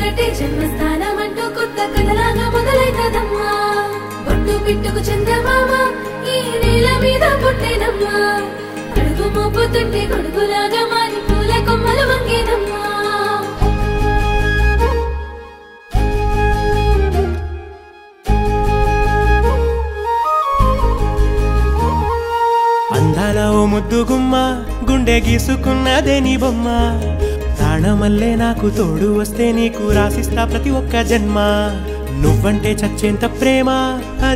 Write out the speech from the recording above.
ఒకటే జన్మస్థానం అంటూ కొత్త కథలాగా మొదలైతదమ్మా బొట్టు పిట్టుకు చందమామ ఈ నేల మీద పుట్టేనమ్మా అడుగు మోపుతుంటే గొడుగులాగా మారి పూల కొమ్మలు వంగేనమ్మా అందాల ఓ ముద్దు గుమ్మ గుండె గీసుకున్నదే నీ బొమ్మ ప్రాణమల్లే నాకు తోడు వస్తే నీకు రాసిస్తా ప్రతి ఒక్క జన్మ నువ్వంటే చచ్చేంత ప్రేమ